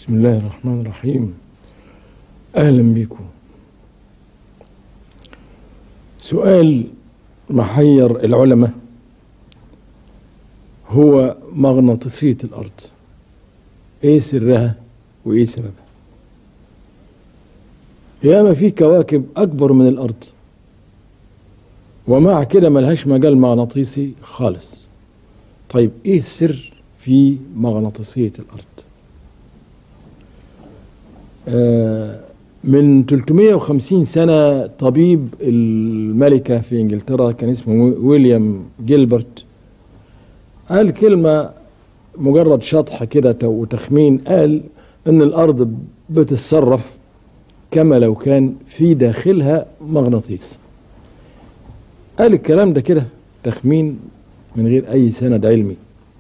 بسم الله الرحمن الرحيم أهلا بكم سؤال محير العلماء هو مغناطيسية الأرض إيه سرها وإيه سببها ياما في كواكب أكبر من الأرض ومع كده ملهاش مجال مغناطيسي خالص طيب إيه السر في مغناطيسية الأرض آه من 350 سنة طبيب الملكة في إنجلترا كان اسمه ويليام جيلبرت قال كلمة مجرد شطح كده وتخمين قال إن الأرض بتتصرف كما لو كان في داخلها مغناطيس قال الكلام ده كده تخمين من غير أي سند علمي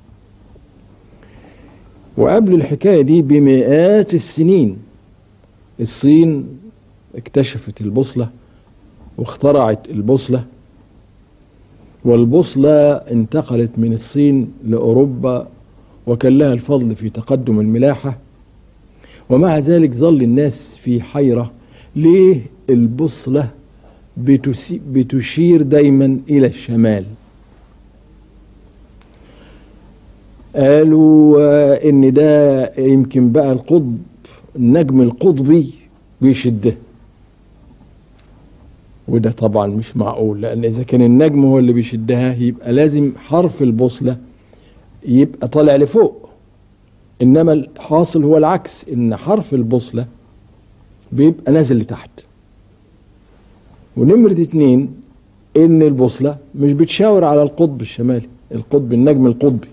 وقبل الحكاية دي بمئات السنين الصين اكتشفت البوصلة واخترعت البوصلة والبوصلة انتقلت من الصين لأوروبا وكان لها الفضل في تقدم الملاحة ومع ذلك ظل الناس في حيرة ليه البوصلة بتشير دايما إلى الشمال قالوا إن ده يمكن بقى القطب النجم القطبي بيشده وده طبعا مش معقول لان اذا كان النجم هو اللي بيشدها يبقى لازم حرف البوصله يبقى طالع لفوق انما الحاصل هو العكس ان حرف البوصله بيبقى نازل لتحت ونمرة اتنين ان البوصله مش بتشاور على القطب الشمالي القطب النجم القطبي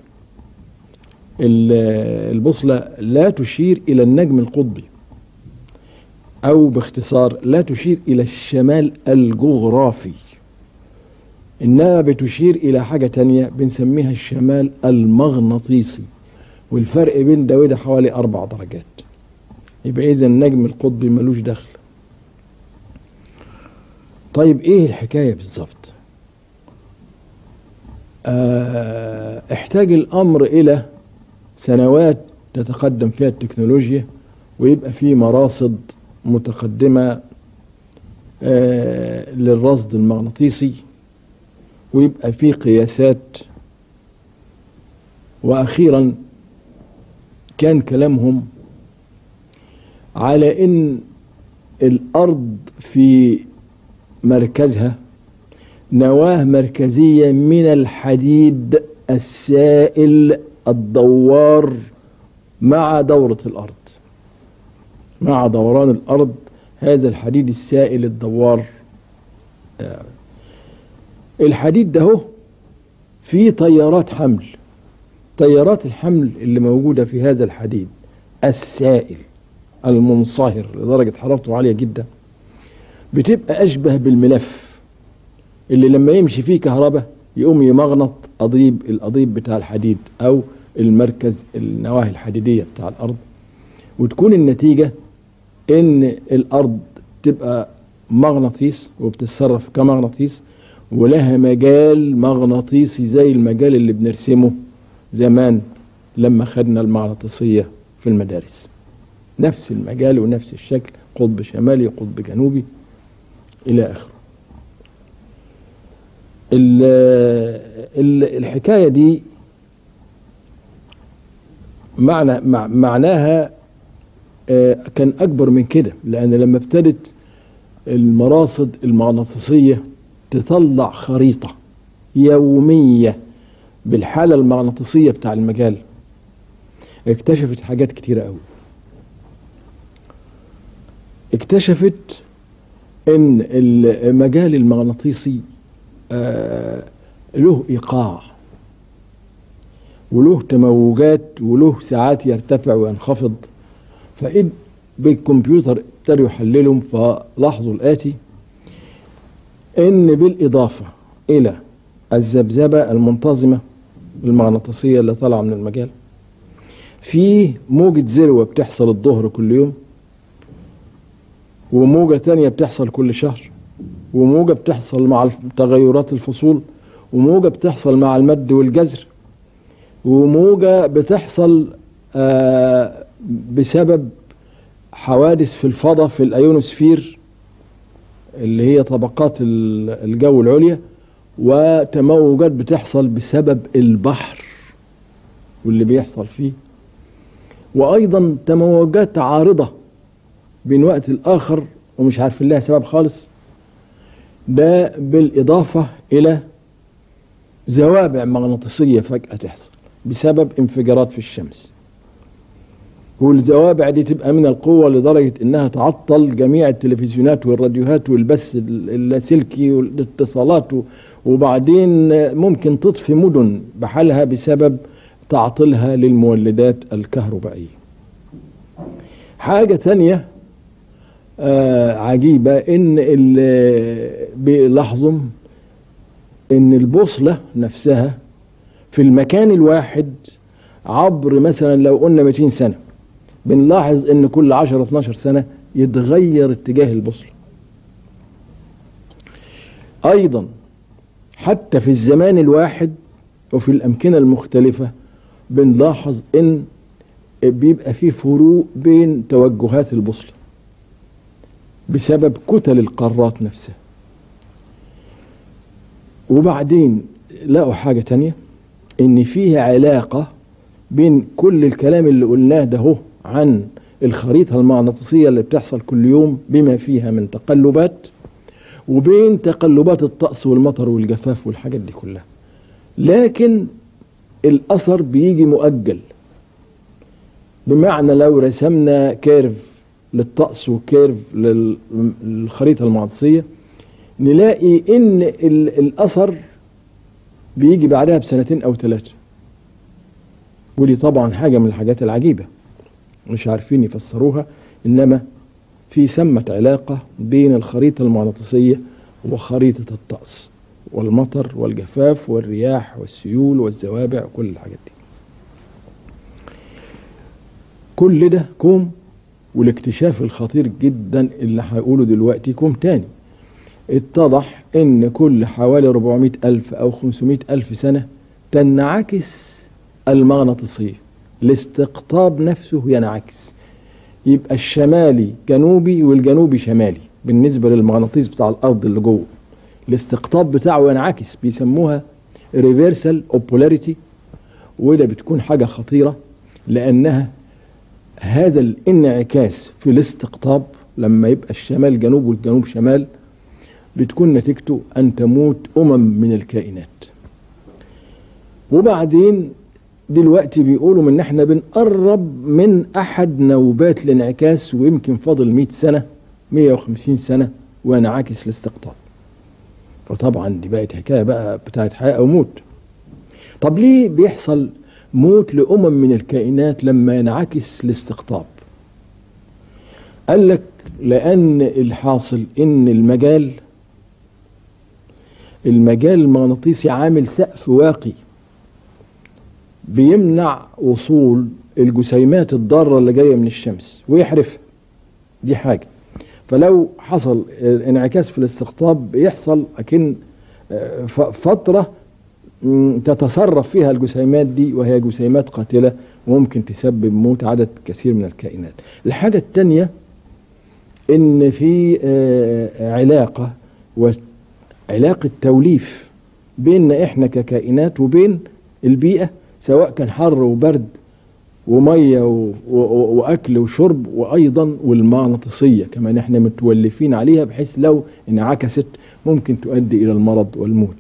البوصلة لا تشير إلى النجم القطبي أو باختصار لا تشير إلى الشمال الجغرافي إنها بتشير إلى حاجة تانية بنسميها الشمال المغناطيسي والفرق بين ده وده حوالي أربع درجات يبقى إذا النجم القطبي ملوش دخل طيب إيه الحكاية بالظبط آه احتاج الأمر إلى سنوات تتقدم فيها التكنولوجيا ويبقى في مراصد متقدمة آه للرصد المغناطيسي ويبقى في قياسات وأخيرا كان كلامهم على إن الأرض في مركزها نواة مركزية من الحديد السائل الدوار مع دورة الأرض مع دوران الأرض هذا الحديد السائل الدوار الحديد ده هو فيه طيارات حمل طيارات الحمل اللي موجودة في هذا الحديد السائل المنصهر لدرجة حرارته عالية جدا بتبقى أشبه بالملف اللي لما يمشي فيه كهرباء يقوم يمغنط قضيب القضيب بتاع الحديد او المركز النواهي الحديديه بتاع الارض وتكون النتيجه ان الارض تبقى مغناطيس وبتتصرف كمغناطيس ولها مجال مغناطيسي زي المجال اللي بنرسمه زمان لما خدنا المغناطيسيه في المدارس نفس المجال ونفس الشكل قطب شمالي قطب جنوبي الى اخره الحكايه دي معنى معناها كان اكبر من كده لان لما ابتدت المراصد المغناطيسيه تطلع خريطه يوميه بالحاله المغناطيسيه بتاع المجال اكتشفت حاجات كتيره قوي اكتشفت ان المجال المغناطيسي آه له ايقاع وله تموجات وله ساعات يرتفع وينخفض فإذ بالكمبيوتر ابتدوا يحللهم فلاحظوا الآتي إن بالإضافة إلى الذبذبة المنتظمة المغناطيسية اللي طالعة من المجال في موجة ذروة بتحصل الظهر كل يوم وموجة تانية بتحصل كل شهر وموجة بتحصل مع تغيرات الفصول وموجة بتحصل مع المد والجزر وموجة بتحصل آه بسبب حوادث في الفضاء في الايونوسفير اللي هي طبقات ال- الجو العليا وتموجات بتحصل بسبب البحر واللي بيحصل فيه وايضا تموجات عارضه بين وقت الاخر ومش عارفين لها سبب خالص ده بالاضافه الى زوابع مغناطيسيه فجاه تحصل بسبب انفجارات في الشمس والزوابع دي تبقى من القوة لدرجة انها تعطل جميع التلفزيونات والراديوهات والبث اللاسلكي والاتصالات وبعدين ممكن تطفي مدن بحالها بسبب تعطيلها للمولدات الكهربائية حاجة ثانية آه عجيبة ان اللي بيلاحظوا ان البوصلة نفسها في المكان الواحد عبر مثلا لو قلنا 200 سنة بنلاحظ ان كل 10 12 سنة يتغير اتجاه البوصلة ايضا حتى في الزمان الواحد وفي الامكنة المختلفة بنلاحظ ان بيبقى في فروق بين توجهات البوصلة بسبب كتل القارات نفسها وبعدين لقوا حاجة تانية ان فيه علاقة بين كل الكلام اللي قلناه ده هو عن الخريطة المغناطيسية اللي بتحصل كل يوم بما فيها من تقلبات وبين تقلبات الطقس والمطر والجفاف والحاجات دي كلها لكن الأثر بيجي مؤجل بمعنى لو رسمنا كيرف للطقس وكيرف للخريطة المغناطيسية نلاقي ان الاثر بيجي بعدها بسنتين او ثلاثه ودي طبعا حاجه من الحاجات العجيبه مش عارفين يفسروها انما في ثمة علاقة بين الخريطة المغناطيسية وخريطة الطقس والمطر والجفاف والرياح والسيول والزوابع وكل الحاجات دي كل ده كوم والاكتشاف الخطير جدا اللي هقوله دلوقتي كوم تاني اتضح ان كل حوالي 400 الف او 500 الف سنة تنعكس المغناطيسية الاستقطاب نفسه ينعكس يبقى الشمالي جنوبي والجنوبي شمالي بالنسبة للمغناطيس بتاع الارض اللي جوه الاستقطاب بتاعه ينعكس بيسموها ريفيرسال اوبولاريتي وده بتكون حاجة خطيرة لانها هذا الانعكاس في الاستقطاب لما يبقى الشمال جنوب والجنوب شمال بتكون نتيجته أن تموت أمم من الكائنات وبعدين دلوقتي بيقولوا من احنا بنقرب من أحد نوبات الانعكاس ويمكن فاضل 100 سنة 150 سنة وينعكس الاستقطاب فطبعا دي بقت حكاية بقى بتاعت حياة أو موت طب ليه بيحصل موت لأمم من الكائنات لما ينعكس الاستقطاب قال لك لأن الحاصل إن المجال المجال المغناطيسي عامل سقف واقي بيمنع وصول الجسيمات الضارة اللي جاية من الشمس ويحرفها دي حاجة فلو حصل انعكاس في الاستقطاب بيحصل أكن فترة تتصرف فيها الجسيمات دي وهي جسيمات قاتلة وممكن تسبب موت عدد كثير من الكائنات الحاجة الثانية ان في علاقة وعلاقة توليف بيننا احنا ككائنات وبين البيئة سواء كان حر وبرد ومية و... و... وأكل وشرب وأيضا والمغناطيسية كمان احنا متولفين عليها بحيث لو انعكست ممكن تؤدي إلى المرض والموت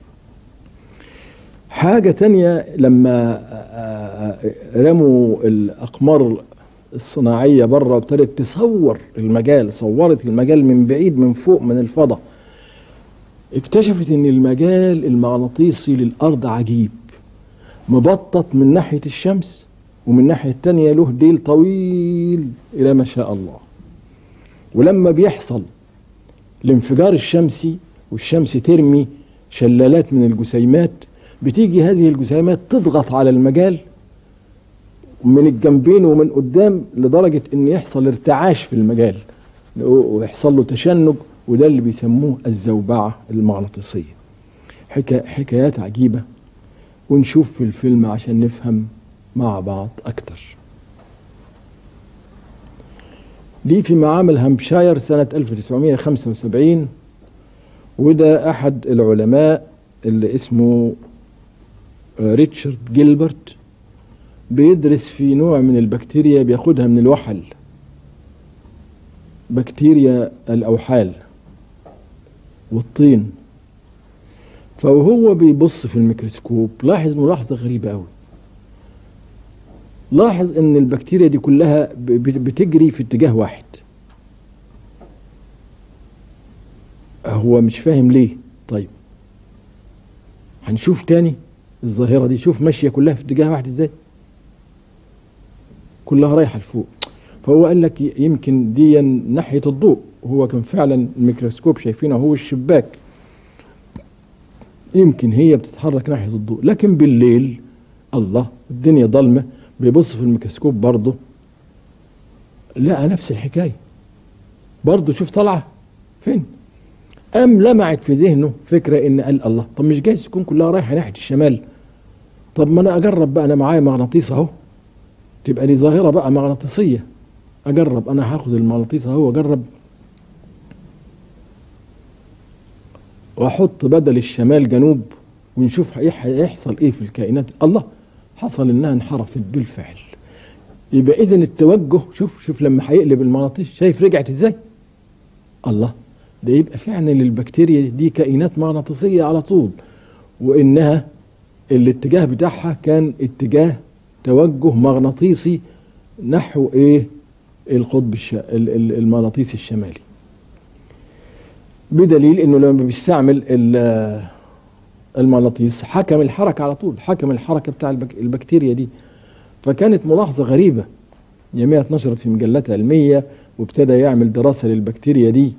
حاجة تانية لما رموا الأقمار الصناعية بره وابتدت تصور المجال صورت المجال من بعيد من فوق من الفضاء اكتشفت ان المجال المغناطيسي للأرض عجيب مبطط من ناحية الشمس ومن الناحية التانية له ديل طويل إلى ما شاء الله ولما بيحصل الانفجار الشمسي والشمس ترمي شلالات من الجسيمات بتيجي هذه الجسيمات تضغط على المجال من الجنبين ومن قدام لدرجة ان يحصل ارتعاش في المجال ويحصل له تشنج وده اللي بيسموه الزوبعة المغناطيسية حكا حكايات عجيبة ونشوف في الفيلم عشان نفهم مع بعض أكتر دي في معامل هامبشاير سنة 1975 وده أحد العلماء اللي اسمه ريتشارد جيلبرت بيدرس في نوع من البكتيريا بياخدها من الوحل بكتيريا الأوحال والطين فوهو بيبص في الميكروسكوب لاحظ ملاحظة غريبة أوي لاحظ ان البكتيريا دي كلها بتجري في اتجاه واحد هو مش فاهم ليه طيب هنشوف تاني الظاهرة دي شوف ماشية كلها في اتجاه واحد ازاي كلها رايحة لفوق فهو قال لك يمكن دي ناحية الضوء هو كان فعلا الميكروسكوب شايفينه هو الشباك يمكن هي بتتحرك ناحية الضوء لكن بالليل الله الدنيا ضلمة بيبص في الميكروسكوب برضه لقى نفس الحكاية برضه شوف طالعة فين قام لمعت في ذهنه فكرة ان قال الله طب مش جايز تكون كلها رايحة ناحية الشمال طب ما انا اجرب بقى انا معايا مغناطيس اهو تبقى لي ظاهرة بقى مغناطيسية اجرب انا هاخد المغناطيس اهو واجرب واحط بدل الشمال جنوب ونشوف هيحصل ايه في الكائنات الله حصل انها انحرفت بالفعل يبقى اذا التوجه شوف شوف لما هيقلب المغناطيس شايف رجعت ازاي الله ده يبقى فعلا البكتيريا دي كائنات مغناطيسيه على طول وانها الاتجاه بتاعها كان اتجاه توجه مغناطيسي نحو ايه القطب الش... المغناطيسي الشمالي بدليل انه لما بيستعمل المغناطيس حكم الحركه على طول حكم الحركه بتاع البك... البكتيريا دي فكانت ملاحظه غريبه جميع اتنشرت في مجلات علميه وابتدى يعمل دراسه للبكتيريا دي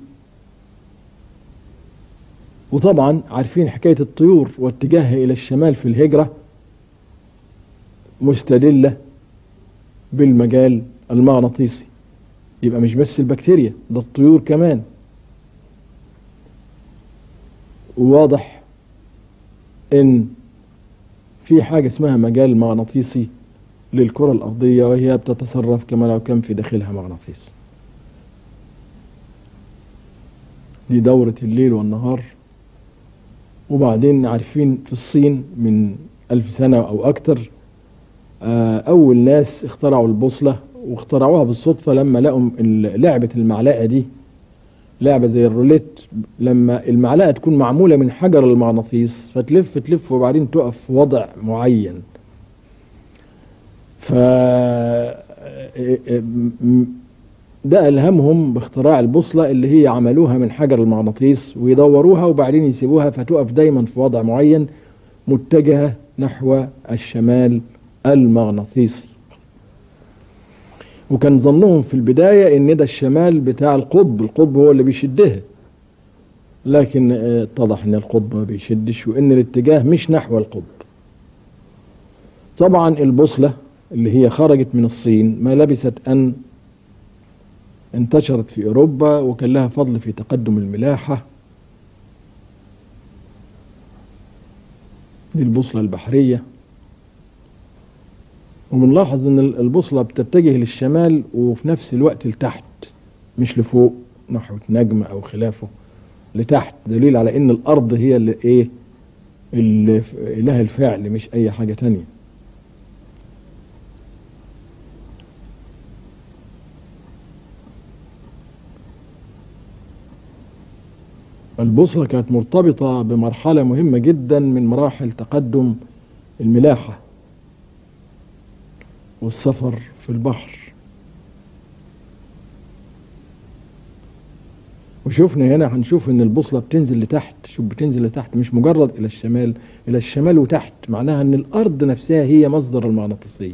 وطبعا عارفين حكايه الطيور واتجاهها الى الشمال في الهجره مستدله بالمجال المغناطيسي يبقى مش بس البكتيريا ده الطيور كمان وواضح ان في حاجه اسمها مجال مغناطيسي للكره الارضيه وهي بتتصرف كما لو كان في داخلها مغناطيس دي دوره الليل والنهار وبعدين عارفين في الصين من ألف سنة أو أكتر أول ناس اخترعوا البوصلة واخترعوها بالصدفة لما لقوا لعبة المعلقة دي لعبة زي الروليت لما المعلقة تكون معمولة من حجر المغناطيس فتلف تلف وبعدين تقف في وضع معين ف ده ألهمهم باختراع البوصلة اللي هي عملوها من حجر المغناطيس ويدوروها وبعدين يسيبوها فتقف دايما في وضع معين متجهة نحو الشمال المغناطيسي وكان ظنهم في البداية ان ده الشمال بتاع القطب القطب هو اللي بيشدها لكن اتضح ان القطب ما بيشدش وان الاتجاه مش نحو القطب طبعا البوصلة اللي هي خرجت من الصين ما لبثت ان انتشرت في اوروبا وكان لها فضل في تقدم الملاحة دي البوصلة البحرية وبنلاحظ ان البوصلة بتتجه للشمال وفي نفس الوقت لتحت مش لفوق نحو نجم او خلافه لتحت دليل على ان الارض هي اللي ايه اللي لها الفعل مش اي حاجة تانية البوصلة كانت مرتبطة بمرحلة مهمة جدا من مراحل تقدم الملاحة والسفر في البحر وشوفنا هنا هنشوف ان البوصلة بتنزل لتحت شوف بتنزل لتحت مش مجرد الى الشمال الى الشمال وتحت معناها ان الارض نفسها هي مصدر المغناطيسية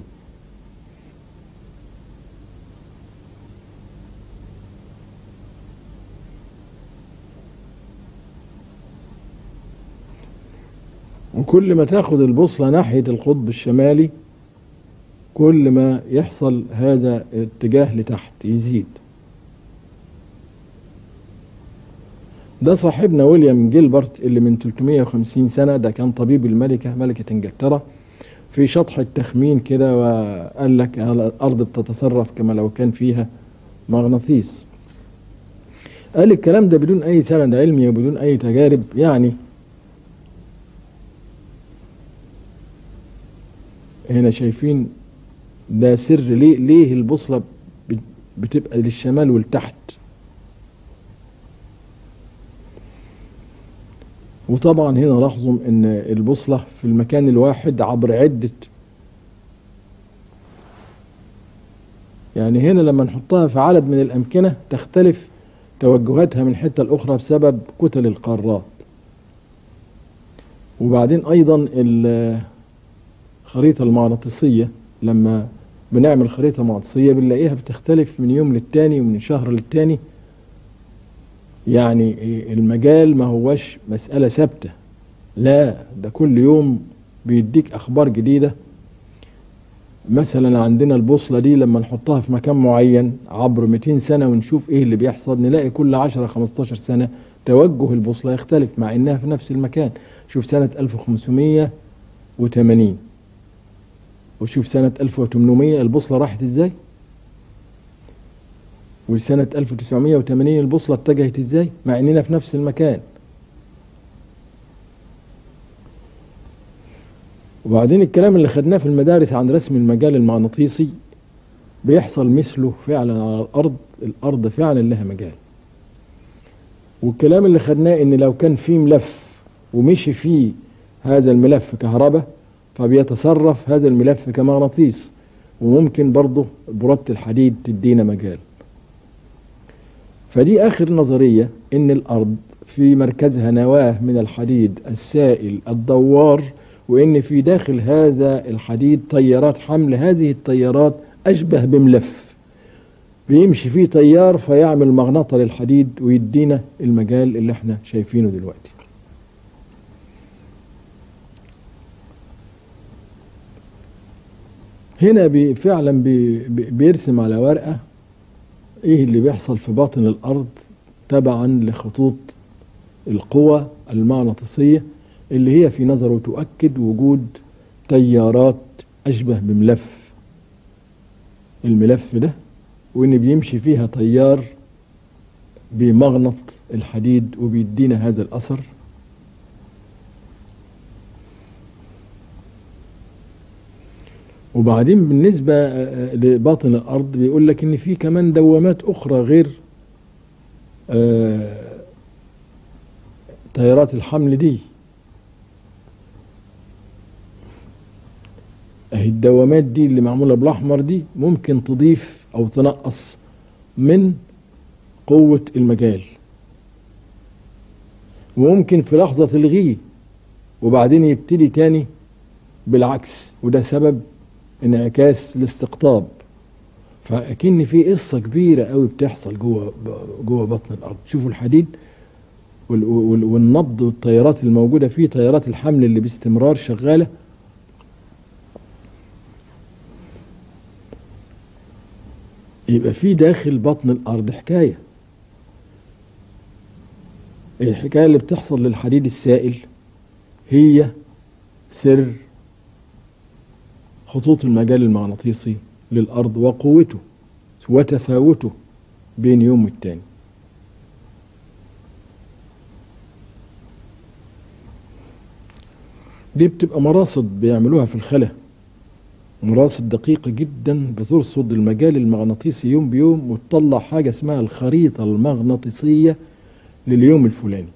وكل ما تاخد البوصلة ناحية القطب الشمالي كل ما يحصل هذا الاتجاه لتحت يزيد ده صاحبنا ويليام جيلبرت اللي من 350 سنة ده كان طبيب الملكة ملكة انجلترا في شطح التخمين كده وقال لك الأرض بتتصرف كما لو كان فيها مغناطيس قال الكلام ده بدون أي سند علمي وبدون أي تجارب يعني هنا شايفين ده سر ليه ليه البوصلة بت- بتبقى للشمال والتحت وطبعا هنا لاحظوا ان البوصلة في المكان الواحد عبر عدة يعني هنا لما نحطها في عدد من الأمكنة تختلف توجهاتها من حتة الأخرى بسبب كتل القارات وبعدين أيضا الخريطة المغناطيسية لما بنعمل خريطة مغناطيسية بنلاقيها بتختلف من يوم للتاني ومن شهر للتاني يعني المجال ما هوش مسألة ثابتة لا ده كل يوم بيديك أخبار جديدة مثلا عندنا البوصلة دي لما نحطها في مكان معين عبر 200 سنة ونشوف ايه اللي بيحصل نلاقي كل 10 15 سنة توجه البوصلة يختلف مع انها في نفس المكان شوف سنة 1580 وشوف سنة 1800 البوصلة راحت ازاي وسنة 1980 البوصلة اتجهت ازاي مع اننا في نفس المكان وبعدين الكلام اللي خدناه في المدارس عن رسم المجال المغناطيسي بيحصل مثله فعلا على الارض الارض فعلا لها مجال والكلام اللي خدناه ان لو كان في ملف ومشي فيه هذا الملف كهرباء فبيتصرف هذا الملف كمغناطيس وممكن برضه بربط الحديد تدينا مجال فدي اخر نظريه ان الارض في مركزها نواه من الحديد السائل الدوار وان في داخل هذا الحديد تيارات حمل هذه التيارات اشبه بملف بيمشي فيه تيار فيعمل مغناطه للحديد ويدينا المجال اللي احنا شايفينه دلوقتي هنا بي فعلا بي بي- بيرسم على ورقه ايه اللي بيحصل في باطن الارض تبعا لخطوط القوى المغناطيسيه اللي هي في نظره تؤكد وجود تيارات اشبه بملف الملف ده وان بيمشي فيها تيار بمغنط الحديد وبيدينا هذا الاثر وبعدين بالنسبة آه، لباطن الأرض بيقول لك إن في كمان دوامات أخرى غير آه، تيارات الحمل دي أهي الدوامات دي اللي معمولة بالأحمر دي ممكن تضيف أو تنقص من قوة المجال وممكن في لحظة تلغيه وبعدين يبتدي تاني بالعكس وده سبب انعكاس الاستقطاب فاكن في قصه كبيره قوي بتحصل جوه جوه بطن الارض شوفوا الحديد وال- وال- والنبض والتيارات الموجوده فيه تيارات الحمل اللي باستمرار شغاله يبقى في داخل بطن الارض حكايه الحكايه اللي بتحصل للحديد السائل هي سر خطوط المجال المغناطيسي للأرض وقوته وتفاوته بين يوم والتاني دي بتبقى مراصد بيعملوها في الخلا مراصد دقيقة جدا بترصد المجال المغناطيسي يوم بيوم وتطلع حاجة اسمها الخريطة المغناطيسية لليوم الفلاني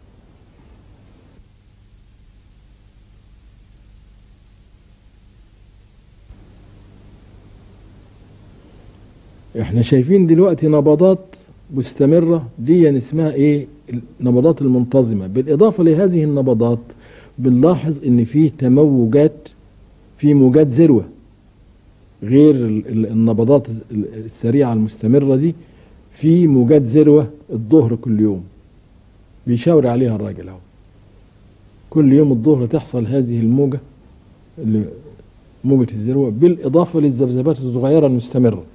احنا شايفين دلوقتي نبضات مستمرة دي اسمها ايه النبضات المنتظمة بالاضافة لهذه النبضات بنلاحظ ان في تموجات في موجات ذروة غير ال- ال- النبضات ال- السريعة المستمرة دي في موجات ذروة الظهر كل يوم بيشاور عليها الراجل اهو كل يوم الظهر تحصل هذه الموجة اللي موجة الذروة بالإضافة للذبذبات الصغيرة المستمرة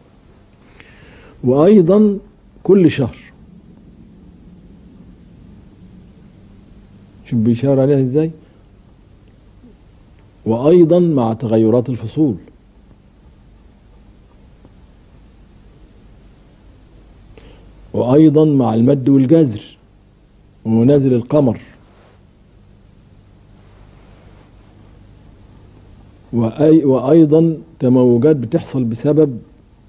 وأيضا كل شهر شوف بيشاور عليها ازاي وأيضا مع تغيرات الفصول وأيضا مع المد والجزر ومنازل القمر وأي وأيضا تموجات بتحصل بسبب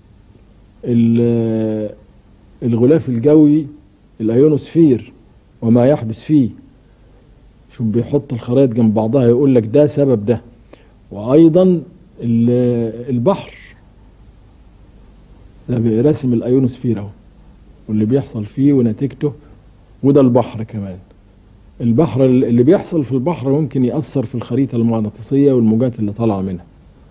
ال- الغلاف الجوي الأيونوسفير وما يحدث فيه شوف بيحط الخرائط جنب بعضها يقول لك ده سبب ده وأيضا ال- البحر ده رسم الأيونوسفير أهو واللي بيحصل فيه ونتيجته وده البحر كمان البحر اللي بيحصل في البحر ممكن يأثر في الخريطة المغناطيسية والموجات اللي طالعة منها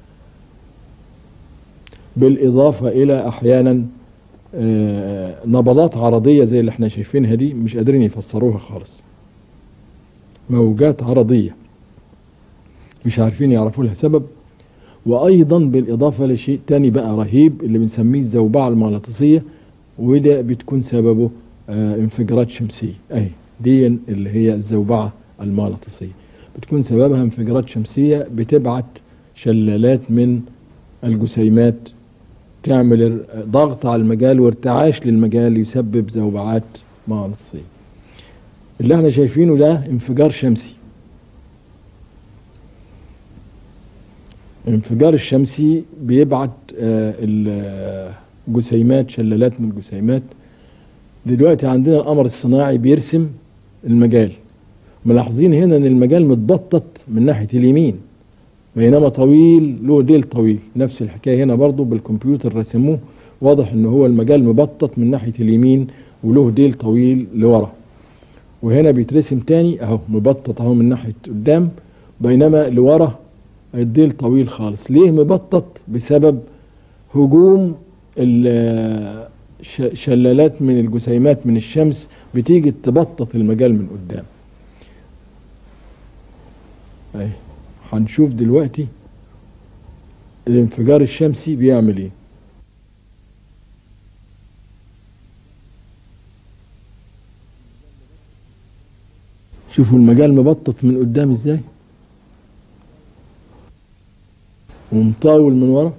بالإضافة إلى أحيانا آه، نبضات عرضية زي اللي احنا شايفينها دي مش قادرين يفسروها خالص موجات عرضية مش عارفين يعرفوا لها سبب وأيضا بالإضافة لشيء تاني بقى رهيب اللي بنسميه الزوبعة المغناطيسية وده بتكون سببه آه، انفجارات شمسية أهي دي اللي هي الزوبعة المغناطيسية بتكون سببها انفجارات شمسية بتبعت شلالات من الجسيمات تعمل ضغط على المجال وارتعاش للمجال يسبب زوبعات مغناطيسية اللي احنا شايفينه ده انفجار شمسي الانفجار الشمسي بيبعت آه، الجسيمات شلالات من الجسيمات دلوقتي عندنا القمر الصناعي بيرسم المجال ملاحظين هنا ان المجال متبطط من ناحية اليمين بينما طويل له ديل طويل نفس الحكاية هنا برضو بالكمبيوتر رسموه واضح ان هو المجال مبطط من ناحية اليمين وله ديل طويل لورا وهنا بيترسم تاني اهو مبطط اهو من ناحية قدام بينما لورا الديل طويل خالص ليه مبطط بسبب هجوم ال- ش- شلالات من الجسيمات من الشمس بتيجي تبطط المجال من قدام اهي هنشوف دلوقتي الانفجار الشمسي بيعمل ايه شوفوا المجال مبطط من قدام ازاي ومطاول من ورا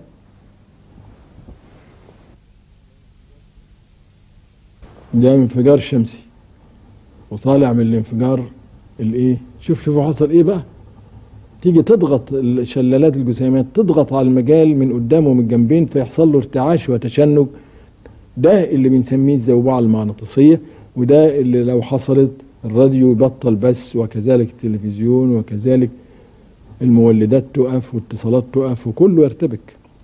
ده انفجار شمسي وطالع من الانفجار الايه شوف شوفوا حصل ايه بقى تيجي تضغط الشلالات الجسيمات تضغط على المجال من قدام ومن الجنبين فيحصل له ارتعاش وتشنج ده اللي بنسميه الزوبعة المغناطيسية وده اللي لو حصلت الراديو يبطل بس وكذلك التلفزيون وكذلك المولدات تقف واتصالات تقف وكله يرتبك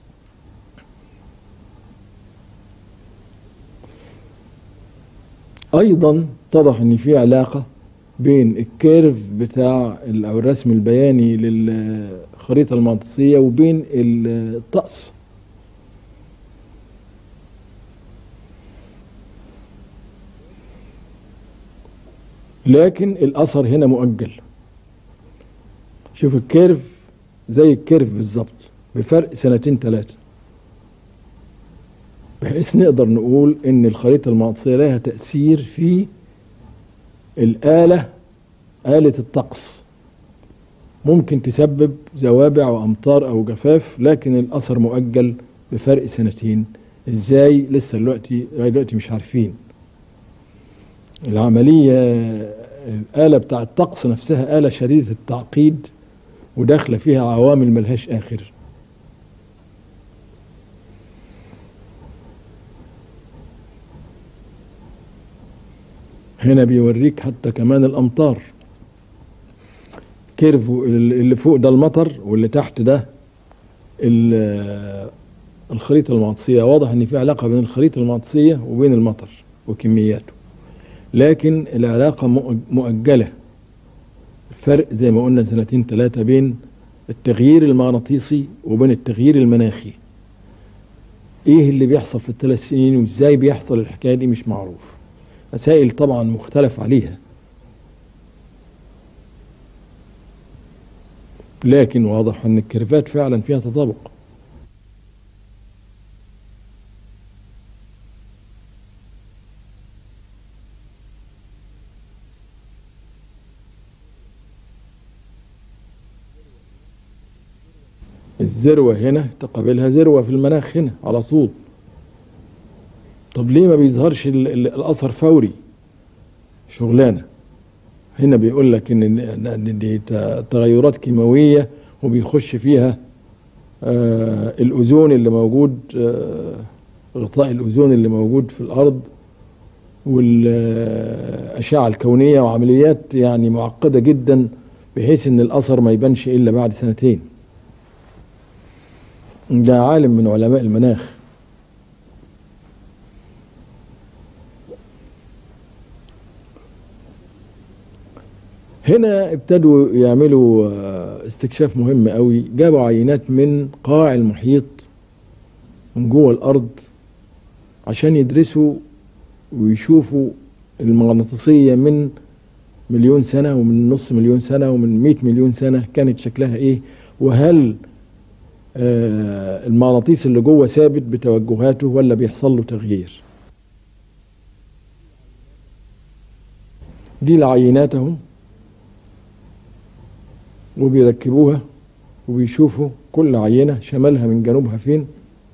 ايضا اتضح ان في علاقه بين الكيرف بتاع ال- او الرسم البياني للخريطه المغناطيسيه وبين ال- الطقس لكن الاثر هنا مؤجل شوف الكيرف زي الكيرف بالظبط بفرق سنتين ثلاثه بحيث نقدر نقول ان الخريطه المغناطيسيه لها تاثير في الاله اله الطقس ممكن تسبب زوابع وامطار او جفاف لكن الاثر مؤجل بفرق سنتين ازاي لسه دلوقتي لغاية دلوقتي مش عارفين العمليه الاله بتاع الطقس نفسها اله شديده التعقيد وداخله فيها عوامل ملهاش اخر هنا بيوريك حتى كمان الامطار كيرف اللي فوق ده المطر واللي تحت ده ال- الخريطة المغناطيسية واضح ان في علاقة بين الخريطة المغناطيسية وبين المطر وكمياته لكن العلاقة مؤج- مؤجلة فرق زي ما قلنا سنتين ثلاثة بين التغيير المغناطيسي وبين التغيير المناخي ايه اللي بيحصل في الثلاث سنين وازاي بيحصل الحكاية دي مش معروف مسائل طبعا مختلف عليها لكن واضح ان الكيرفات فعلا فيها تطابق الذروة هنا تقابلها ذروة في المناخ هنا على طول طب ليه ما بيظهرش ال- ال- الاثر فوري شغلانه هنا بيقول لك ان إن دي ت- تغيرات كيماويه وبيخش فيها آه الاوزون اللي موجود آه غطاء الاوزون اللي موجود في الارض والاشعه الكونيه وعمليات يعني معقده جدا بحيث ان الاثر ما يبانش الا بعد سنتين ده عالم من علماء المناخ هنا ابتدوا يعملوا آه، استكشاف مهم قوي جابوا عينات من قاع المحيط من جوه الارض عشان يدرسوا ويشوفوا المغناطيسيه من مليون سنه ومن نص مليون سنه ومن 100 مليون سنه كانت شكلها ايه وهل آه، المغناطيس اللي جوه ثابت بتوجهاته ولا بيحصل له تغيير دي العينات اهو وبيركبوها وبيشوفوا كل عينة شمالها من جنوبها فين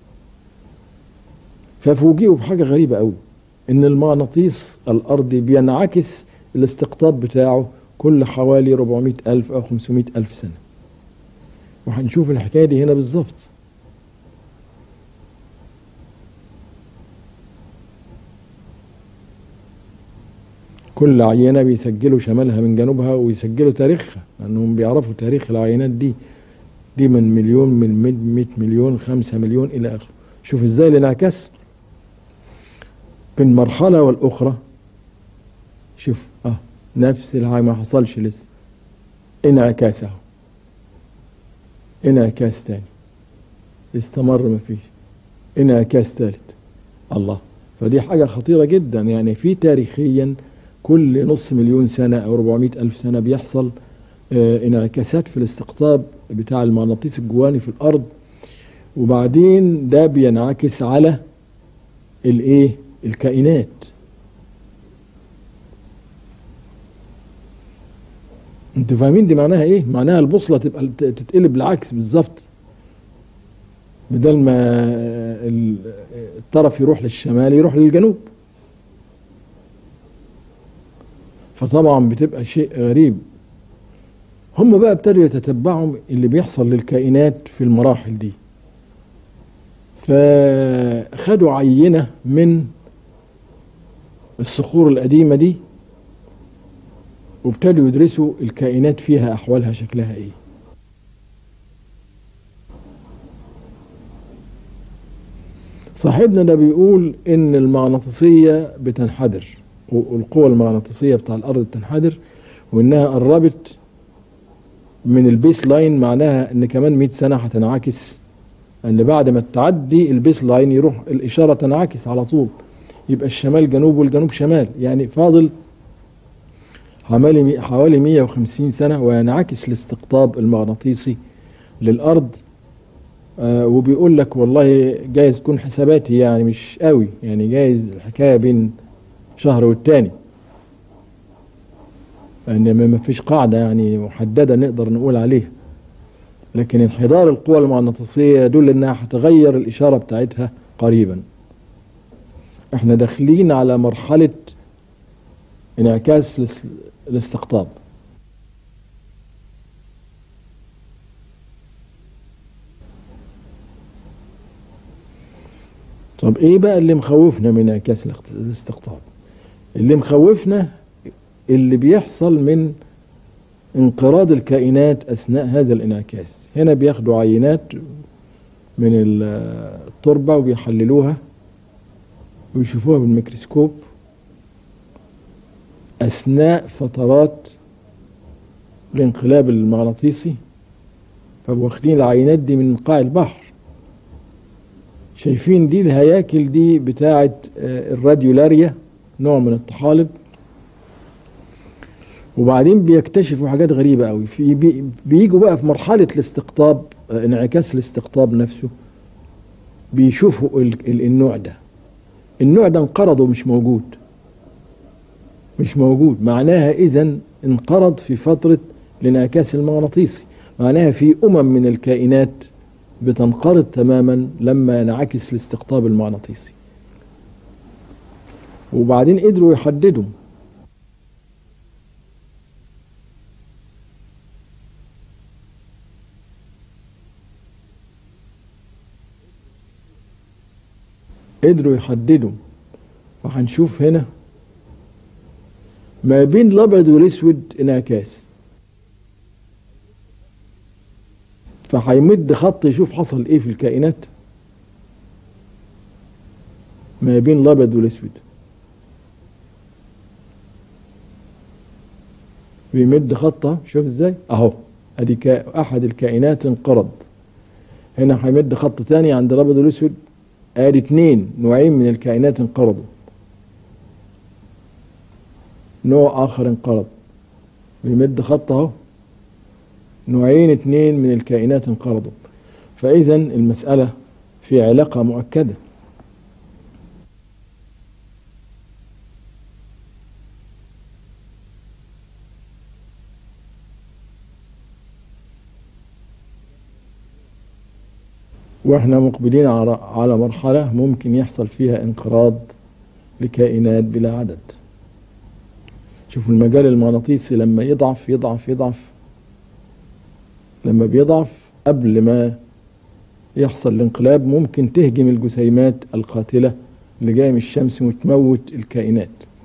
ففوجئوا بحاجة غريبة قوي إن المغناطيس الأرضي بينعكس الاستقطاب بتاعه كل حوالي 400 ألف أو 500 ألف سنة وهنشوف الحكاية دي هنا بالظبط كل عينة بيسجلوا شمالها من جنوبها ويسجلوا تاريخها لأنهم بيعرفوا تاريخ العينات دي دي من مليون من 100 مليون 5 مليون إلى آخره شوف إزاي الانعكاس بين مرحلة والأخرى شوف اه نفس الحاجة ما حصلش لسه انعكاس اهو انعكاس تاني استمر ما فيش انعكاس ثالث الله فدي حاجة خطيرة جدا يعني في تاريخيا كل نص مليون سنة أو 400 ألف سنة بيحصل آه انعكاسات في الاستقطاب بتاع المغناطيس الجواني في الأرض وبعدين ده بينعكس على الايه الكائنات انتوا فاهمين دي معناها ايه معناها البوصله تبقى تتقلب العكس بالظبط بدل ما الطرف يروح للشمال يروح للجنوب فطبعا بتبقى شيء غريب هم بقى ابتدوا يتتبعوا اللي بيحصل للكائنات في المراحل دي فخدوا عينة من الصخور القديمة دي وابتدوا يدرسوا الكائنات فيها أحوالها شكلها إيه صاحبنا ده بيقول إن المغناطيسية بتنحدر القوة المغناطيسية بتاع الأرض بتنحدر وإنها قربت من البيس لاين معناها إن كمان 100 سنة هتنعكس ان بعد ما تعدي البيس لاين يروح الاشاره تنعكس على طول يبقى الشمال جنوب والجنوب شمال يعني فاضل حوالي حوالي 150 سنه وينعكس الاستقطاب المغناطيسي للارض آه وبيقول لك والله جايز تكون حساباتي يعني مش قوي يعني جايز الحكايه بين شهر والتاني ان ما فيش قاعده يعني محدده نقدر نقول عليها لكن انحدار القوى المغناطيسية يدل انها هتغير الاشارة بتاعتها قريبا احنا داخلين على مرحلة انعكاس الاستقطاب طب ايه بقى اللي مخوفنا من انعكاس الاستقطاب اللي مخوفنا اللي بيحصل من انقراض الكائنات اثناء هذا الانعكاس هنا بياخدوا عينات من التربه وبيحللوها ويشوفوها بالميكروسكوب اثناء فترات الانقلاب المغناطيسي فواخدين العينات دي من قاع البحر شايفين دي الهياكل دي بتاعه الراديولاريا نوع من الطحالب وبعدين بيكتشفوا حاجات غريبه قوي في بي بيجوا بقى في مرحله الاستقطاب انعكاس الاستقطاب نفسه بيشوفوا ال ال النوع ده النوع ده انقرض ومش موجود مش موجود معناها اذا انقرض في فتره الانعكاس المغناطيسي معناها في امم من الكائنات بتنقرض تماما لما ينعكس الاستقطاب المغناطيسي وبعدين قدروا يحددوا قدروا يحددوا وهنشوف هنا ما بين الابيض والاسود انعكاس فهيمد خط يشوف حصل ايه في الكائنات ما بين الابيض والاسود بيمد خطه شوف ازاي اهو ادي كا- احد الكائنات انقرض هنا هيمد خط تاني عند الابيض والاسود ادي اتنين نوعين من الكائنات انقرضوا نوع اخر انقرض بيمد خط اهو نوعين اتنين من الكائنات انقرضوا فاذا المساله في علاقه مؤكده واحنا مقبلين على على مرحله ممكن يحصل فيها انقراض لكائنات بلا عدد شوفوا المجال المغناطيسي لما يضعف يضعف يضعف لما بيضعف قبل ما يحصل الانقلاب ممكن تهجم الجسيمات القاتلة اللي جاية من الشمس وتموت الكائنات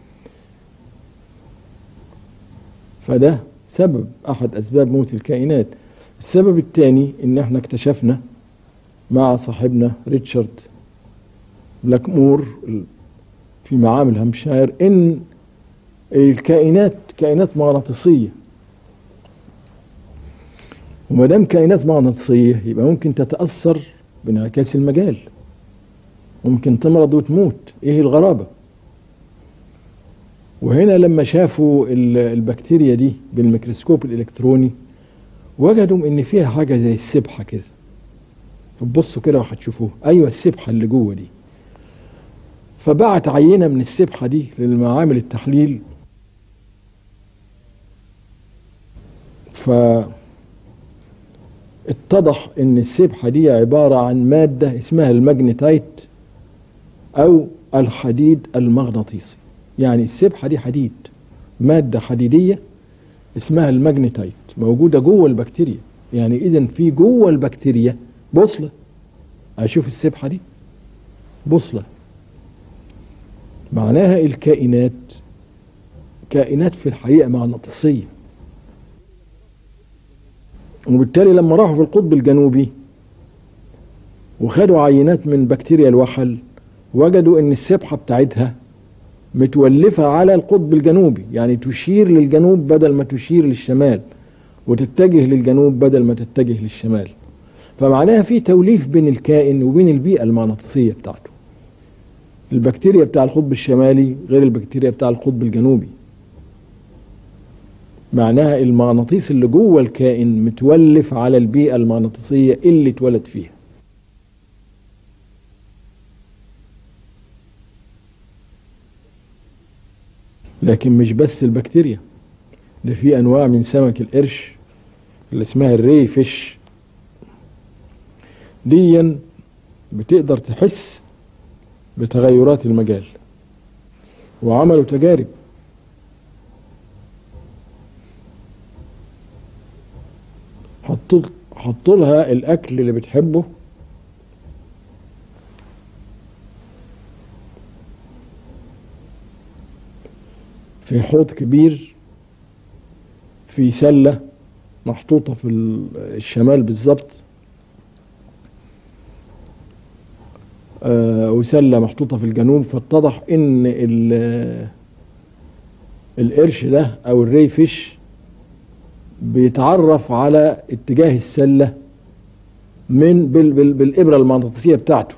فده سبب أحد أسباب موت الكائنات السبب الثاني إن احنا اكتشفنا مع صاحبنا ريتشارد بلاكمور في معامل هامشاير إن الكائنات كائنات مغناطيسية وما دام كائنات مغناطيسية يبقى ممكن تتأثر بانعكاس المجال ممكن تمرض وتموت ايه الغرابة وهنا لما شافوا ال- البكتيريا دي بالميكروسكوب الإلكتروني وجدوا ان فيها حاجة زي السبحة كده بصوا كده وهتشوفوها ايوه السبحة اللي جوه دي فبعت عينة من السبحة دي للمعامل التحليل ف اتضح ان السبحة دي عبارة عن مادة اسمها الماجنتايت او الحديد المغناطيسي يعني السبحة دي حديد مادة حديدية اسمها الماجنتايت موجودة جوه البكتيريا يعني اذا في جوه البكتيريا بوصلة اشوف السبحة دي بوصلة معناها الكائنات كائنات في الحقيقة مغناطيسية وبالتالي لما راحوا في القطب الجنوبي وخدوا عينات من بكتيريا الوحل وجدوا ان السبحة بتاعتها متولفة على القطب الجنوبي يعني تشير للجنوب بدل ما تشير للشمال وتتجه للجنوب بدل ما تتجه للشمال فمعناها في توليف بين الكائن وبين البيئة المغناطيسية بتاعته البكتيريا بتاع القطب الشمالي غير البكتيريا بتاع القطب الجنوبي معناها المغناطيس اللي جوه الكائن متولف على البيئة المغناطيسية اللي اتولد فيها لكن مش بس البكتيريا ده في انواع من سمك القرش اللي اسمها الري فيش ديا بتقدر تحس بتغيرات المجال وعملوا تجارب حطوا حطوا لها الاكل اللي بتحبه في حوض كبير في سله محطوطه في الشمال بالظبط آه وسله محطوطه في الجنوب فاتضح ان القرش ده او الري فيش بيتعرف على اتجاه السلة من بال بال بالإبرة المغناطيسية بتاعته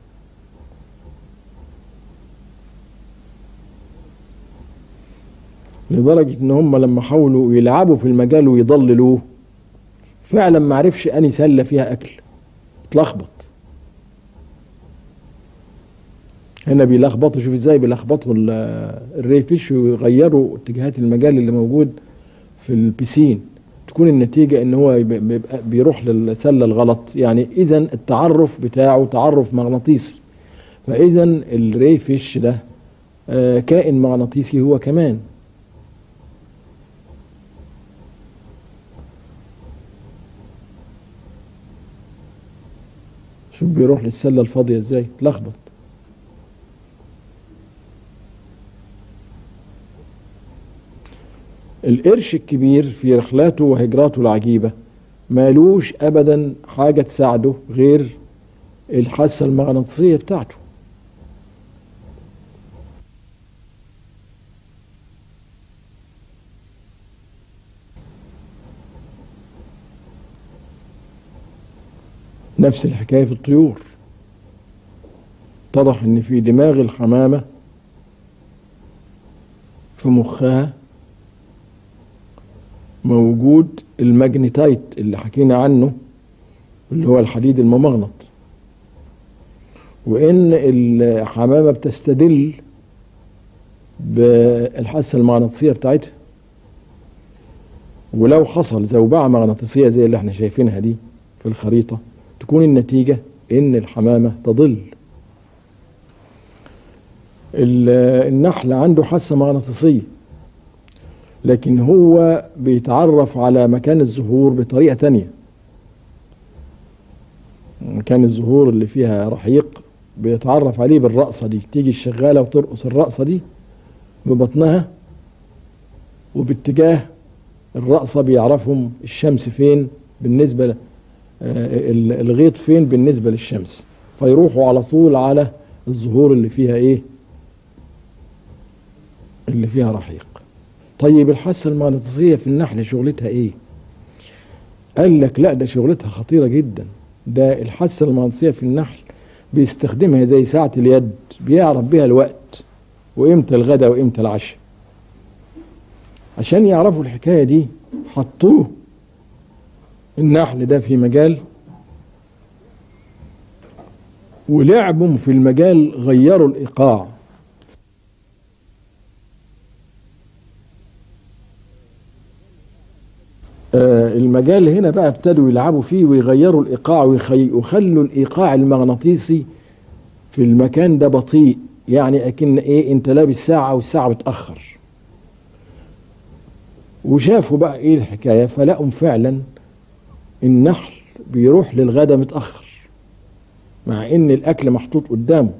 لدرجة ان هم لما حاولوا يلعبوا في المجال ويضللوه فعلا ما عرفش اني سلة فيها اكل اتلخبط هنا بيلخبطوا شوف ازاي بيلخبطوا الريفيش ويغيروا اتجاهات المجال اللي موجود في البيسين تكون النتيجة ان هو بيبقى بيروح للسلة الغلط يعني اذا التعرف بتاعه تعرف مغناطيسي فاذا الريفيش ده آه، كائن مغناطيسي هو كمان شوف بيروح للسلة الفاضية ازاي لخبط القرش الكبير في رحلاته وهجراته العجيبة مالوش أبدا حاجة تساعده غير الحاسة المغناطيسية بتاعته نفس الحكاية في الطيور اتضح ان في دماغ الحمامة في مخها موجود الماجنيتايت اللي حكينا عنه اللي هو الحديد الممغنط وان الحمامة بتستدل بالحاسة المغناطيسية بتاعتها ولو حصل زوبعة مغناطيسية زي اللي احنا شايفينها دي في الخريطة تكون النتيجة ان الحمامة تضل النحل عنده حاسة مغناطيسية لكن هو بيتعرف على مكان الزهور بطريقة تانية مكان الزهور اللي فيها رحيق بيتعرف عليه بالرقصة دي تيجي الشغالة وترقص الرقصة دي ببطنها وباتجاه الرقصة بيعرفهم الشمس فين بالنسبة ل- آه، ال- الغيط فين بالنسبة للشمس فيروحوا على طول على الزهور اللي فيها ايه اللي فيها رحيق طيب الحاسة المغناطيسية في النحل شغلتها ايه قال لك لا ده شغلتها خطيرة جدا ده الحاسة المغناطيسية في النحل بيستخدمها زي ساعة اليد بيعرف بيها الوقت وامتى الغداء وامتى العشاء عشان يعرفوا الحكاية دي حطوه النحل ده في مجال ولعبهم في المجال غيروا الإيقاع آه، المجال هنا بقى ابتدوا يلعبوا فيه ويغيروا الايقاع ويخي- ويخلوا الايقاع المغناطيسي في المكان ده بطيء يعني اكن ايه انت لابس ساعه والساعه بتاخر وشافوا بقى ايه الحكايه فلقوا فعلا النحل بيروح للغدا متاخر مع ان الاكل محطوط قدامه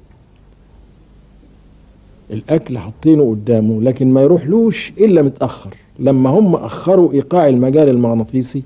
الاكل حاطينه قدامه لكن ما يروحلوش الا متاخر لما هم اخروا ايقاع المجال المغناطيسي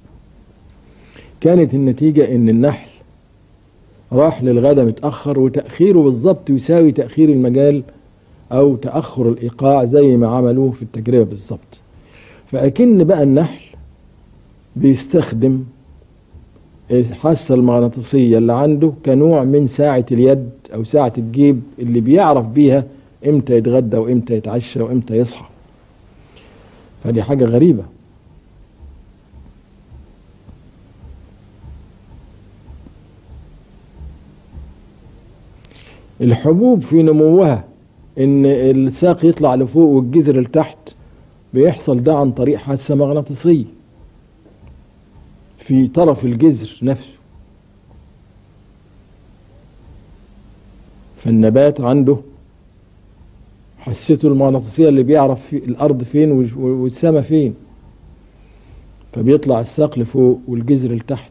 كانت النتيجه ان النحل راح للغدا متاخر وتاخيره بالظبط يساوي تاخير المجال او تاخر الايقاع زي ما عملوه في التجربه بالظبط فاكن بقى النحل بيستخدم الحاسه المغناطيسيه اللي عنده كنوع من ساعه اليد او ساعه الجيب اللي بيعرف بيها امتى يتغدى وامتى يتعشى وامتى يصحى فدي حاجة غريبة الحبوب في نموها ان الساق يطلع لفوق والجذر لتحت بيحصل ده عن طريق حاسة مغناطيسية في طرف الجذر نفسه فالنبات عنده حسيته المغناطيسية اللي بيعرف في الأرض فين والسماء فين فبيطلع الساق لفوق والجذر لتحت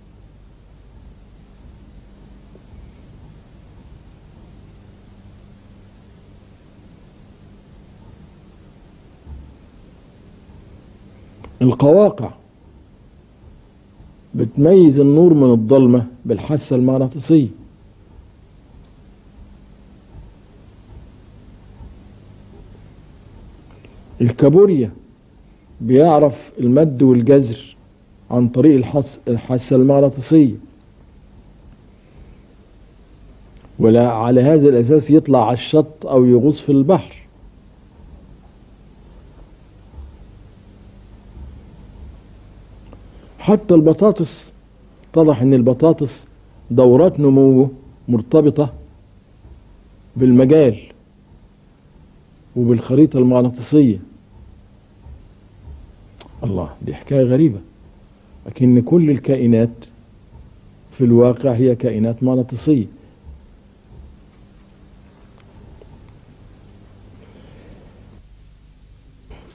القواقع بتميز النور من الضلمة بالحاسة المغناطيسية الكابوريا بيعرف المد والجزر عن طريق الحس الحاسة المغناطيسية ولا على هذا الأساس يطلع على الشط أو يغوص في البحر حتى البطاطس اتضح ان البطاطس دورات نموه مرتبطة بالمجال وبالخريطة المغناطيسية الله دي حكاية غريبة لكن كل الكائنات في الواقع هي كائنات مغناطيسية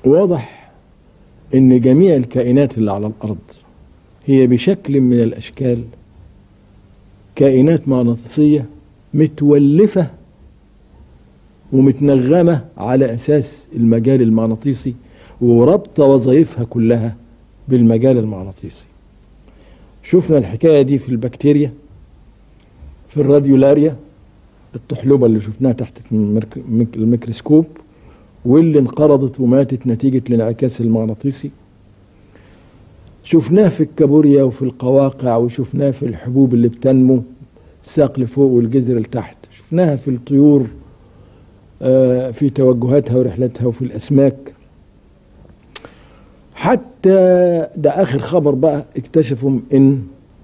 واضح ان جميع الكائنات اللي على الارض هي بشكل من الاشكال كائنات مغناطيسيه متولفه ومتنغمه على اساس المجال المغناطيسي ورابطه وظائفها كلها بالمجال المغناطيسي شفنا الحكايه دي في البكتيريا في الراديولاريا الطحلبه اللي شفناها تحت الميكروسكوب واللي انقرضت وماتت نتيجه الانعكاس المغناطيسي شفناه في الكابوريا وفي القواقع وشفناه في الحبوب اللي بتنمو الساق لفوق والجذر لتحت شفناها في الطيور في توجهاتها ورحلتها وفي الاسماك حتى ده اخر خبر بقى اكتشفوا ان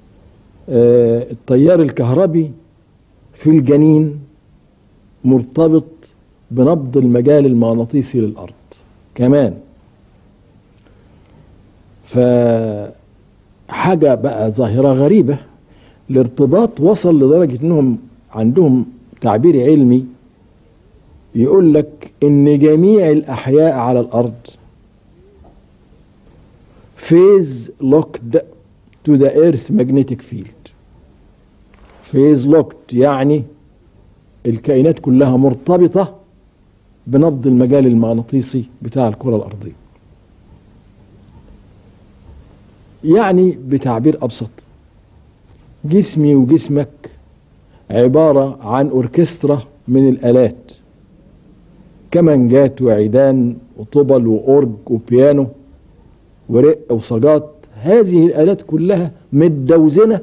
التيار الكهربي في الجنين مرتبط بنبض المجال المغناطيسي للارض كمان فحاجه بقى ظاهره غريبه الارتباط وصل لدرجه انهم عندهم تعبير علمي يقول لك ان جميع الاحياء على الارض فيز لوكد تو ذا ايرث ماجنتيك فيلد فيز لوكد يعني الكائنات كلها مرتبطه بنبض المجال المغناطيسي بتاع الكره الارضيه يعني بتعبير ابسط جسمي وجسمك عباره عن اوركسترا من الالات كمانجات وعيدان وطبل وأورج وبيانو ورق وصاجات هذه الآلات كلها متدوزنة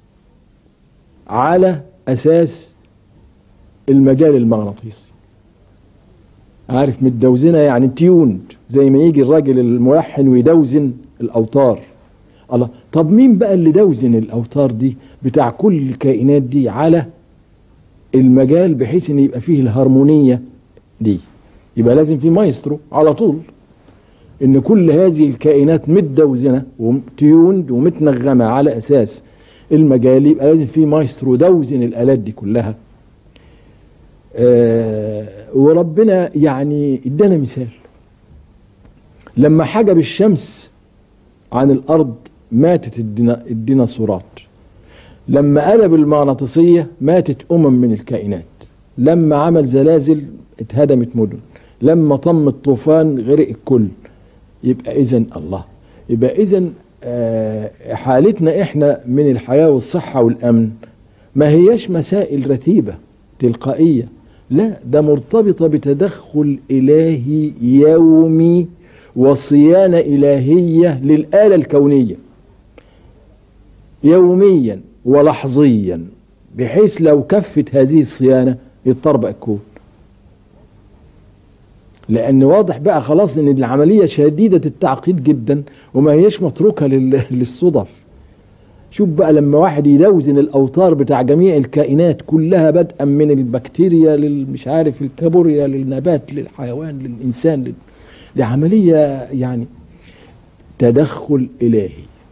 على أساس المجال المغناطيسي عارف متدوزنة يعني تيوند زي ما يجي الراجل الملحن ويدوزن الأوتار الله طب مين بقى اللي دوزن الأوتار دي بتاع كل الكائنات دي على المجال بحيث ان يبقى فيه الهارمونية دي يبقى لازم في مايسترو على طول ان كل هذه الكائنات متدوزنه وتيوند ومتنغمه على اساس المجال يبقى لازم في مايسترو دوزن الالات دي كلها آه وربنا يعني ادانا مثال لما حجب الشمس عن الارض ماتت الديناصورات لما قلب المغناطيسيه ماتت امم من الكائنات لما عمل زلازل اتهدمت مدن لما طم الطوفان غرق الكل يبقى اذا الله يبقى اذا حالتنا احنا من الحياه والصحه والامن ما هياش مسائل رتيبه تلقائيه لا ده مرتبطه بتدخل الهي يومي وصيانه الهيه للاله الكونيه يوميا ولحظيا بحيث لو كفت هذه الصيانه يضطربق الكون لان واضح بقى خلاص ان العمليه شديده التعقيد جدا وما هيش متروكه للصدف شوف بقى لما واحد يدوزن الاوتار بتاع جميع الكائنات كلها بدءا من البكتيريا للمش عارف الكابوريا للنبات للحيوان للانسان لل... لعمليه يعني تدخل الهي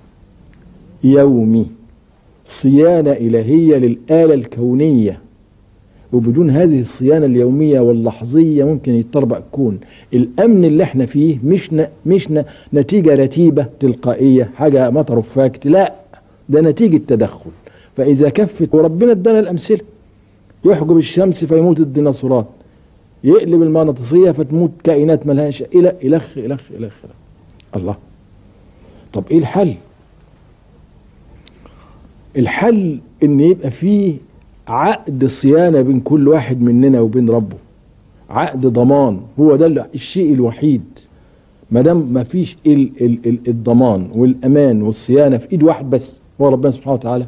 يومي صيانه الهيه للاله الكونيه وبدون هذه الصيانه اليوميه واللحظيه ممكن يتطربق الكون الامن اللي احنا فيه مش ن... مش ن... نتيجه رتيبه تلقائيه حاجه مطر فاكت لا ده نتيجه تدخل فاذا كفت وربنا ادانا الامثله يحجب الشمس فيموت الديناصورات يقلب المغناطيسيه فتموت كائنات ملهاش الى الخ الخ الخ الله طب ايه الحل الحل ان يبقى فيه عقد صيانه بين كل واحد مننا وبين ربه عقد ضمان هو ده الشيء الوحيد ما دام ما فيش ال ال ال الضمان والامان والصيانه في ايد واحد بس هو ربنا سبحانه وتعالى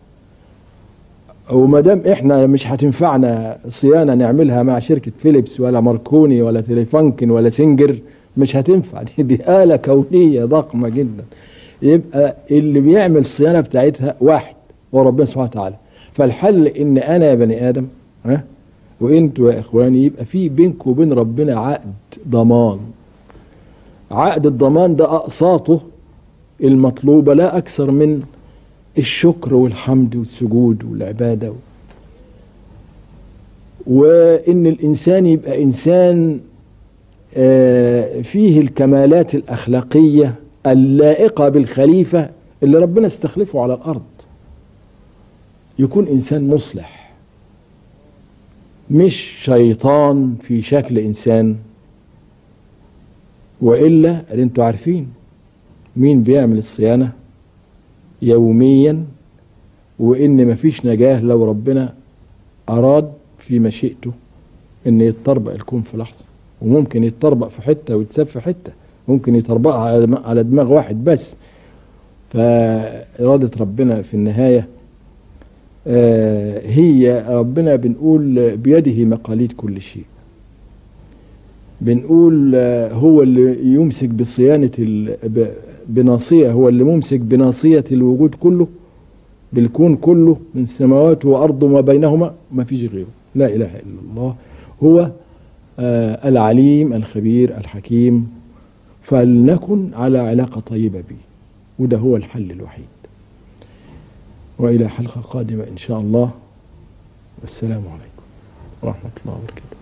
وما دام احنا مش هتنفعنا صيانه نعملها مع شركه فيليبس ولا ماركوني ولا تليفانكن ولا سنجر مش هتنفع دي, دي آلة كونية ضخمة جدا يبقى اللي بيعمل الصيانة بتاعتها واحد هو ربنا سبحانه وتعالى فالحل ان انا يا بني ادم ها وانتوا يا اخواني يبقى في بينكم وبين ربنا عقد ضمان عقد الضمان ده اقساطه المطلوبة لا اكثر من الشكر والحمد والسجود والعبادة وان الانسان يبقى انسان آه، فيه الكمالات الأخلاقية اللائقة بالخليفة اللي ربنا استخلفه على الأرض يكون إنسان مصلح مش شيطان في شكل إنسان وإلا اللي انتوا عارفين مين بيعمل الصيانة يوميا وإن مفيش نجاة لو ربنا أراد في مشيئته إن يتطربق الكون في لحظة وممكن يتطربق في حتة ويتساب في حتة ممكن يطربقها على دماغ- على دماغ واحد بس فإرادة ربنا في النهاية آه، هي ربنا بنقول بيده مقاليد كل شيء بنقول آه، هو اللي يمسك بصيانة ال- ب- بناصية هو اللي ممسك بناصية الوجود كله بالكون كله من سماوات وأرض وما بينهما ما فيش غيره لا إله إلا الله هو آه، العليم الخبير الحكيم فلنكن على علاقة طيبة به وده هو الحل الوحيد وإلى حلقة قادمة إن شاء الله والسلام عليكم ورحمة الله وبركاته